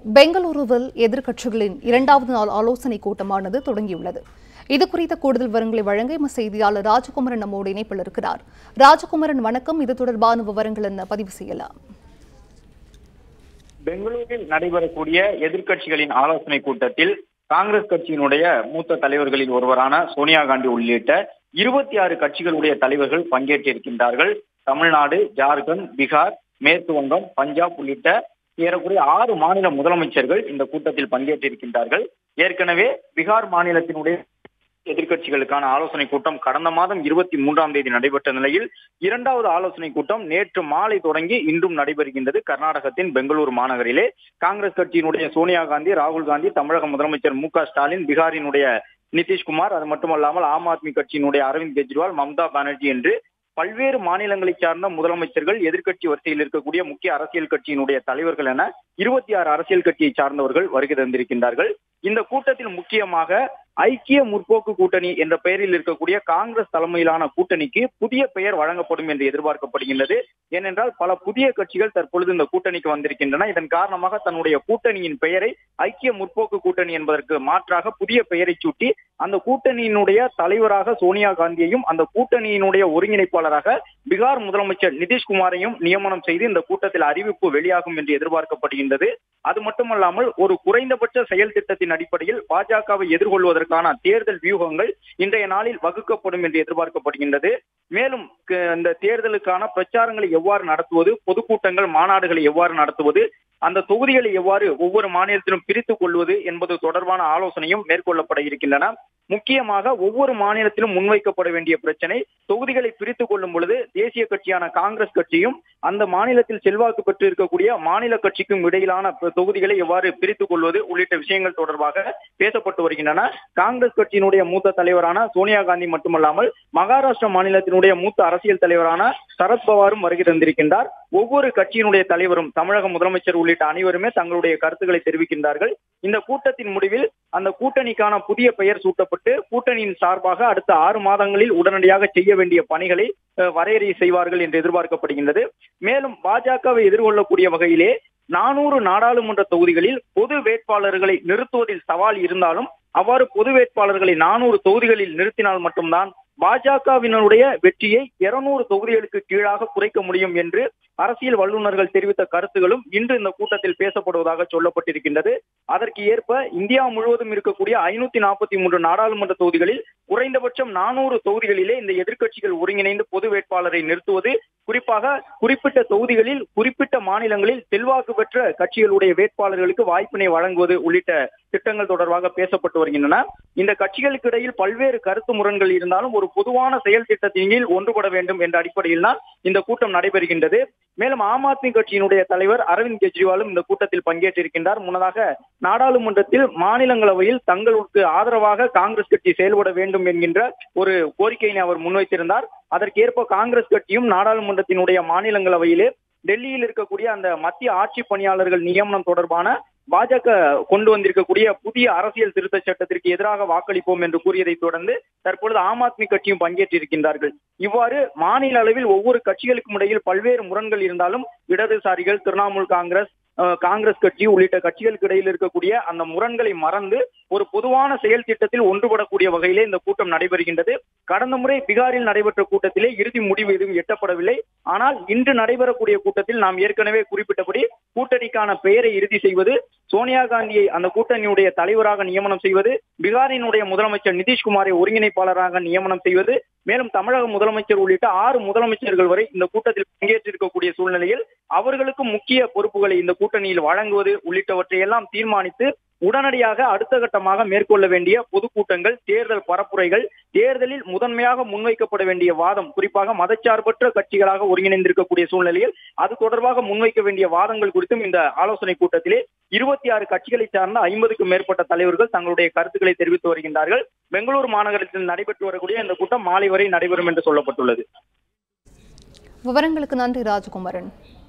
பெங்களூருவில் எதிர்க்கட்சிகளின் இரண்டாவது நாள் ஆலோசனைக் கூட்டமானது தொடங்கியுள்ளது இது குறித்த கூடுதல் விவரங்களை வழங்க எமது செய்தியாளர் ராஜகுமரன் நம்மோடு இணைப்பில் இருக்கிறார் ராஜகுமரன் வணக்கம் இது தொடர்பான விவரங்கள் என்ன பதிவு செய்யலாம் பெங்களூரில் நடைபெறக்கூடிய எதிர்க்கட்சிகளின் ஆலோசனை கூட்டத்தில் காங்கிரஸ் கட்சியினுடைய மூத்த தலைவர்களில் ஒருவரான சோனியா காந்தி உள்ளிட்ட இருபத்தி ஆறு கட்சிகளுடைய தலைவர்கள் பங்கேற்றிருக்கின்றார்கள் தமிழ்நாடு ஜார்க்கண்ட் பீகார் மேற்கு வங்கம் பஞ்சாப் உள்ளிட்ட ஏறக்குறைய ஆறு மாநில முதலமைச்சர்கள் இந்த கூட்டத்தில் பங்கேற்றிருக்கின்றார்கள் ஏற்கனவே பீகார் மாநிலத்தினுடைய எதிர்க்கட்சிகளுக்கான ஆலோசனை கூட்டம் கடந்த மாதம் இருபத்தி மூன்றாம் தேதி நடைபெற்ற நிலையில் இரண்டாவது ஆலோசனை கூட்டம் நேற்று மாலை தொடங்கி இன்றும் நடைபெறுகின்றது கர்நாடகத்தின் பெங்களூரு மாநகரிலே காங்கிரஸ் கட்சியினுடைய சோனியா காந்தி ராகுல் காந்தி தமிழக முதலமைச்சர் மு க ஸ்டாலின் பீகாரினுடைய நிதிஷ்குமார் அது மட்டுமல்லாமல் ஆம் ஆத்மி கட்சியினுடைய அரவிந்த் கெஜ்ரிவால் மம்தா பானர்ஜி என்று பல்வேறு மாநிலங்களை சார்ந்த முதலமைச்சர்கள் எதிர்க்கட்சி வரிசையில் இருக்கக்கூடிய முக்கிய அரசியல் கட்சியினுடைய தலைவர்கள் என இருபத்தி ஆறு அரசியல் கட்சியை சார்ந்தவர்கள் வருகை தந்திருக்கின்றார்கள் இந்த கூட்டத்தில் முக்கியமாக ஐக்கிய முற்போக்கு கூட்டணி என்ற பெயரில் இருக்கக்கூடிய காங்கிரஸ் தலைமையிலான கூட்டணிக்கு புதிய பெயர் வழங்கப்படும் என்று எதிர்பார்க்கப்படுகின்றது ஏனென்றால் பல புதிய கட்சிகள் தற்பொழுது இந்த கூட்டணிக்கு வந்திருக்கின்றன இதன் காரணமாக தன்னுடைய கூட்டணியின் பெயரை ஐக்கிய முற்போக்கு கூட்டணி என்பதற்கு மாற்றாக புதிய பெயரை சூட்டி அந்த கூட்டணியினுடைய தலைவராக சோனியா காந்தியையும் அந்த கூட்டணியினுடைய ஒருங்கிணைப்பாளராக பீகார் முதலமைச்சர் நிதிஷ்குமாரையும் நியமனம் செய்து இந்த கூட்டத்தில் அறிவிப்பு வெளியாகும் என்று எதிர்பார்க்கப்படுகின்றது அது மட்டுமல்லாமல் ஒரு குறைந்தபட்ச செயல் திட்டத்தின் அடிப்படையில் பாஜகவை எதிர்கொள்வதற்கான தேர்தல் வியூகங்கள் இன்றைய நாளில் வகுக்கப்படும் என்று எதிர்பார்க்கப்படுகின்றது மேலும் இந்த தேர்தலுக்கான பிரச்சாரங்களை எவ்வாறு நடத்துவது பொதுக்கூட்டங்கள் மாநாடுகளை எவ்வாறு நடத்துவது அந்த தொகுதிகளை எவ்வாறு ஒவ்வொரு மாநிலத்திலும் பிரித்துக் கொள்வது என்பது தொடர்பான ஆலோசனையும் மேற்கொள்ளப்பட இருக்கின்றன முக்கியமாக ஒவ்வொரு மாநிலத்திலும் முன்வைக்கப்பட வேண்டிய பிரச்சனை தொகுதிகளை பிரித்துக் கொள்ளும் பொழுது தேசிய கட்சியான காங்கிரஸ் கட்சியும் அந்த மாநிலத்தில் செல்வாக்கு பெற்று இருக்கக்கூடிய மாநில கட்சிக்கும் இடையிலான தொகுதிகளை எவ்வாறு பிரித்துக் கொள்வது உள்ளிட்ட விஷயங்கள் தொடர்பாக பேசப்பட்டு வருகின்றன காங்கிரஸ் கட்சியினுடைய மூத்த தலைவரான சோனியா காந்தி மட்டுமல்லாமல் மகாராஷ்டிரா மாநிலத்தினுடைய மூத்த அரசியல் தலைவரான சரத்பவாரும் வருகை தந்திருக்கின்றார் ஒவ்வொரு கட்சியினுடைய தலைவரும் தமிழக முதலமைச்சர் உள்ளிட்ட அனைவருமே தங்களுடைய கருத்துக்களை தெரிவிக்கின்றார்கள் இந்த கூட்டத்தின் முடிவில் அந்த கூட்டணிக்கான புதிய பெயர் சூட்டப்பட்டு கூட்டணியின் சார்பாக அடுத்த ஆறு மாதங்களில் உடனடியாக செய்ய வேண்டிய பணிகளை வரையறை செய்வார்கள் என்று எதிர்பார்க்கப்படுகின்றது மேலும் பாஜகவை எதிர்கொள்ளக்கூடிய வகையிலே நானூறு நாடாளுமன்ற தொகுதிகளில் பொது வேட்பாளர்களை நிறுத்துவதில் சவால் இருந்தாலும் அவ்வாறு பொது வேட்பாளர்களை நானூறு தொகுதிகளில் நிறுத்தினால் மட்டும்தான் பாஜகவினருடைய வெற்றியை இருநூறு தொகுதிகளுக்கு கீழாக குறைக்க முடியும் என்று அரசியல் வல்லுநர்கள் தெரிவித்த கருத்துகளும் இன்று இந்த கூட்டத்தில் பேசப்படுவதாக சொல்லப்பட்டிருக்கின்றது அதற்கு ஏற்ப இந்தியா முழுவதும் இருக்கக்கூடிய ஐநூத்தி நாற்பத்தி மூன்று நாடாளுமன்ற தொகுதிகளில் குறைந்தபட்சம் நானூறு தொகுதிகளிலே இந்த எதிர்க்கட்சிகள் ஒருங்கிணைந்து பொது வேட்பாளரை நிறுத்துவது குறிப்பாக குறிப்பிட்ட தொகுதிகளில் குறிப்பிட்ட மாநிலங்களில் செல்வாக்கு பெற்ற கட்சிகளுடைய வேட்பாளர்களுக்கு வாய்ப்பினை வழங்குவது உள்ளிட்ட திட்டங்கள் தொடர்பாக பேசப்பட்டு வருகின்றன இந்த கட்சிகளுக்கு இடையில் பல்வேறு கருத்து முரண்கள் இருந்தாலும் ஒரு பொதுவான செயல் திட்டத்தின் கீழ் ஒன்றுபட வேண்டும் என்ற அடிப்படையில் தான் இந்த கூட்டம் நடைபெறுகின்றது மேலும் ஆம் ஆத்மி கட்சியினுடைய தலைவர் அரவிந்த் கெஜ்ரிவாலும் இந்த கூட்டத்தில் பங்கேற்றிருக்கின்றார் முன்னதாக நாடாளுமன்றத்தில் மாநிலங்களவையில் தங்களுக்கு ஆதரவாக காங்கிரஸ் கட்சி செயல்பட வேண்டும் என்கின்ற ஒரு கோரிக்கையினை அவர் முன்வைத்திருந்தார் அதற்கேற்ப காங்கிரஸ் கட்சியும் நாடாளுமன்றத்தினுடைய மாநிலங்களவையிலே டெல்லியில் இருக்கக்கூடிய அந்த மத்திய ஆட்சி பணியாளர்கள் நியமனம் தொடர்பான பாஜக கொண்டு வந்திருக்கக்கூடிய புதிய அரசியல் திருத்த சட்டத்திற்கு எதிராக வாக்களிப்போம் என்று கூறியதை தொடர்ந்து தற்பொழுது ஆம் ஆத்மி கட்சியும் பங்கேற்றிருக்கின்றார்கள் இவ்வாறு மாநில அளவில் ஒவ்வொரு கட்சிகளுக்கும் இடையில் பல்வேறு முரண்கள் இருந்தாலும் இடதுசாரிகள் திரிணாமுல் காங்கிரஸ் காங்கிரஸ் கட்சி உள்ளிட்ட கட்சிகளுக்கு இடையில் இருக்கக்கூடிய அந்த முரண்களை மறந்து ஒரு பொதுவான செயல் திட்டத்தில் ஒன்றுபடக்கூடிய வகையிலே இந்த கூட்டம் நடைபெறுகின்றது கடந்த முறை பீகாரில் நடைபெற்ற கூட்டத்திலே இறுதி முடிவு எதுவும் எட்டப்படவில்லை ஆனால் இன்று நடைபெறக்கூடிய கூட்டத்தில் நாம் ஏற்கனவே குறிப்பிட்டபடி கூட்டணிக்கான பெயரை இறுதி செய்வது சோனியா காந்தியை அந்த கூட்டணியுடைய தலைவராக நியமனம் செய்வது பீகாரினுடைய முதலமைச்சர் நிதிஷ்குமாரை ஒருங்கிணைப்பாளராக நியமனம் செய்வது மேலும் தமிழக முதலமைச்சர் உள்ளிட்ட ஆறு முதலமைச்சர்கள் வரை இந்த கூட்டத்தில் பங்கேற்றிருக்கக்கூடிய சூழ்நிலையில் அவர்களுக்கு முக்கிய பொறுப்புகளை இந்த கூட்டணியில் வழங்குவது உள்ளிட்டவற்றை எல்லாம் தீர்மானித்து உடனடியாக அடுத்த கட்டமாக மேற்கொள்ள வேண்டிய பொதுக்கூட்டங்கள் தேர்தல் பரப்புரைகள் தேர்தலில் முதன்மையாக முன்வைக்கப்பட வேண்டிய வாதம் குறிப்பாக மதச்சார்பற்ற கட்சிகளாக ஒருங்கிணைந்திருக்கக்கூடிய சூழ்நிலையில் அது தொடர்பாக முன்வைக்க வேண்டிய வாதங்கள் குறித்தும் இந்த ஆலோசனை கூட்டத்திலே இருபத்தி ஆறு கட்சிகளை சார்ந்த ஐம்பதுக்கும் மேற்பட்ட தலைவர்கள் தங்களுடைய கருத்துக்களை தெரிவித்து வருகின்றார்கள் பெங்களூரு மாநகரத்தில் நடைபெற்று வரக்கூடிய இந்த கூட்டம் மாலை வரை நடைபெறும் என்று சொல்லப்பட்டுள்ளது விவரங்களுக்கு நன்றி ராஜகுமரன்